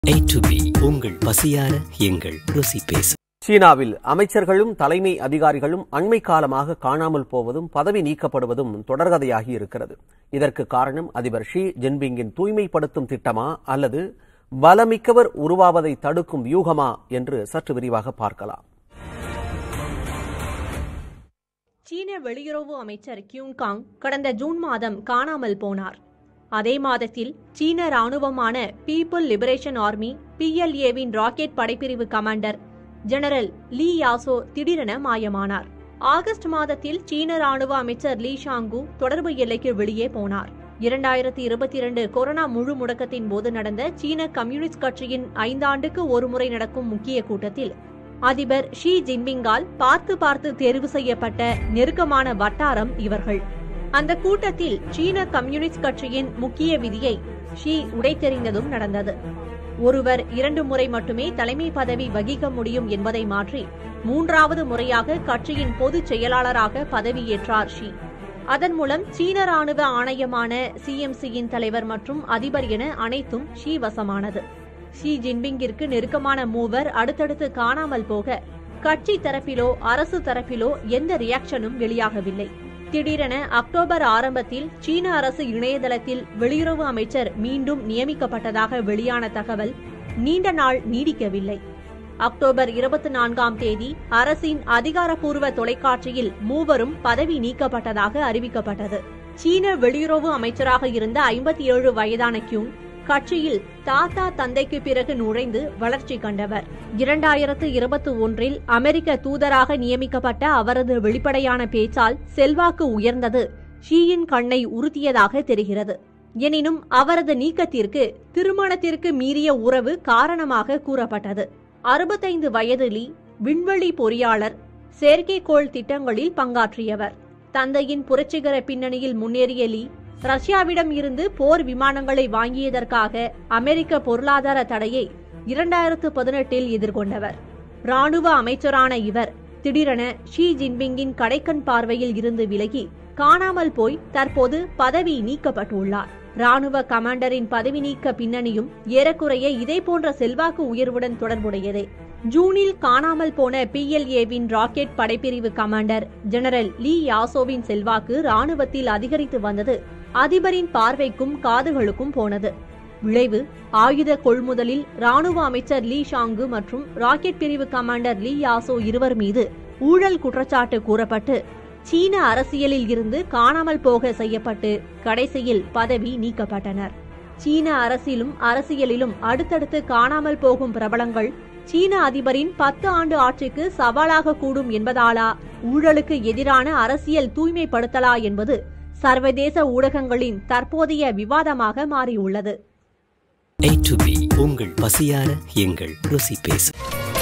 A to B உங்கள் பசியார எங்கள் ருசி பேசும் சீனாவில் அமைச்சர்களும் தலைமை அதிகாரிகளும் அண்மை காலமாக காணாமல் போவதும் பதவி நீக்கப்படுவதும் தொடர்கதையாகி இருக்கிறது இதற்கு காரணம் அதிபர் ஷி ஜின்பிங்கின் தூய்மைப்படுத்தும் திட்டமா அல்லது பலமிக்கவர் உருவாவதை தடுக்கும் வியூகமா என்று சற்று விரிவாக பார்க்கலாம் சீன வெளியுறவு அமைச்சர் கியூங் காங் கடந்த ஜூன் மாதம் காணாமல் போனார் அதே மாதத்தில் சீன ராணுவமான பீப்புள் லிபரேஷன் ஆர்மி பிஎல்ஏவின் ராக்கெட் படைப்பிரிவு கமாண்டர் ஜெனரல் லீ யாசோ திடீரென மாயமானார் ஆகஸ்ட் மாதத்தில் சீன ராணுவ அமைச்சர் லீ ஷாங்கு தொடர்பு எல்லைக்கு வெளியே போனார் இரண்டாயிரத்தி இருபத்தி இரண்டு கொரோனா முழு முடக்கத்தின் போது நடந்த சீன கம்யூனிஸ்ட் கட்சியின் ஐந்தாண்டுக்கு ஒருமுறை நடக்கும் முக்கிய கூட்டத்தில் அதிபர் ஷி ஜின்பிங்கால் பார்த்து பார்த்து தேர்வு செய்யப்பட்ட நெருக்கமான வட்டாரம் இவர்கள் அந்த கூட்டத்தில் சீன கம்யூனிஸ்ட் கட்சியின் முக்கிய விதியை ஷி உடைத்தெறிந்ததும் நடந்தது ஒருவர் இரண்டு முறை மட்டுமே தலைமை பதவி வகிக்க முடியும் என்பதை மாற்றி மூன்றாவது முறையாக கட்சியின் பொதுச் செயலாளராக பதவியேற்றார் ஷி அதன் மூலம் சீன ராணுவ ஆணையமான சிஎம்சியின் தலைவர் மற்றும் அதிபர் என அனைத்தும் ஷி வசமானது ஷி ஜின்பிங்கிற்கு நெருக்கமான மூவர் அடுத்தடுத்து காணாமல் போக கட்சி தரப்பிலோ அரசு தரப்பிலோ எந்த ரியாக்ஷனும் வெளியாகவில்லை திடீரென அக்டோபர் ஆரம்பத்தில் சீன அரசு இணையதளத்தில் வெளியுறவு அமைச்சர் மீண்டும் நியமிக்கப்பட்டதாக வெளியான தகவல் நீண்ட நாள் நீடிக்கவில்லை அக்டோபர் இருபத்தி நான்காம் தேதி அரசின் அதிகாரப்பூர்வ தொலைக்காட்சியில் மூவரும் பதவி நீக்கப்பட்டதாக அறிவிக்கப்பட்டது சீன வெளியுறவு அமைச்சராக இருந்த ஐம்பத்தி ஏழு வயதான கியூங் கட்சியில் தாத்தா தந்தைக்கு பிறகு நுழைந்து வளர்ச்சி கண்டவர் இரண்டாயிரத்து இருபத்தி ஒன்றில் அமெரிக்க தூதராக நியமிக்கப்பட்ட அவரது வெளிப்படையான பேச்சால் செல்வாக்கு உயர்ந்தது ஷீயின் கண்ணை உறுத்தியதாக தெரிகிறது எனினும் அவரது நீக்கத்திற்கு திருமணத்திற்கு மீறிய உறவு காரணமாக கூறப்பட்டது அறுபத்தைந்து வயது லீ விண்வெளி பொறியாளர் செயற்கைக்கோள் திட்டங்களில் பங்காற்றியவர் தந்தையின் புரட்சிகர பின்னணியில் முன்னேறிய லீ ரஷ்யாவிடம் இருந்து போர் விமானங்களை வாங்கியதற்காக அமெரிக்க பொருளாதார தடையை இரண்டாயிரத்து பதினெட்டில் எதிர்கொண்டவர் ராணுவ அமைச்சரான இவர் திடீரென ஷி ஜின்பிங்கின் கடைக்கண் பார்வையில் இருந்து விலகி காணாமல் போய் தற்போது பதவி நீக்கப்பட்டுள்ளார் ராணுவ கமாண்டரின் பதவி நீக்க பின்னணியும் ஏறக்குறைய இதே போன்ற செல்வாக்கு உயர்வுடன் தொடர்புடையதே ஜூனில் காணாமல் போன பிஎல்ஏவின் ராக்கெட் படைப்பிரிவு கமாண்டர் ஜெனரல் லீ யாசோவின் செல்வாக்கு ராணுவத்தில் அதிகரித்து வந்தது அதிபரின் பார்வைக்கும் காதுகளுக்கும் போனது விளைவு ஆயுத கொள்முதலில் ராணுவ அமைச்சர் லீ ஷாங்கு மற்றும் ராக்கெட் பிரிவு கமாண்டர் லீ யாசோ இருவர் மீது ஊழல் குற்றச்சாட்டு கூறப்பட்டு சீன அரசியலில் இருந்து காணாமல் போக செய்யப்பட்டு கடைசியில் பதவி நீக்கப்பட்டனர் சீன அரசிலும் அரசியலிலும் அடுத்தடுத்து காணாமல் போகும் பிரபலங்கள் சீன அதிபரின் பத்து ஆண்டு ஆட்சிக்கு சவாலாக கூடும் என்பதாலா ஊழலுக்கு எதிரான அரசியல் தூய்மைப்படுத்தலா என்பது சர்வதேச ஊடகங்களின் தற்போதைய விவாதமாக மாறியுள்ளது A to B உங்கள் பசியார எங்கள் ருசி பேசும்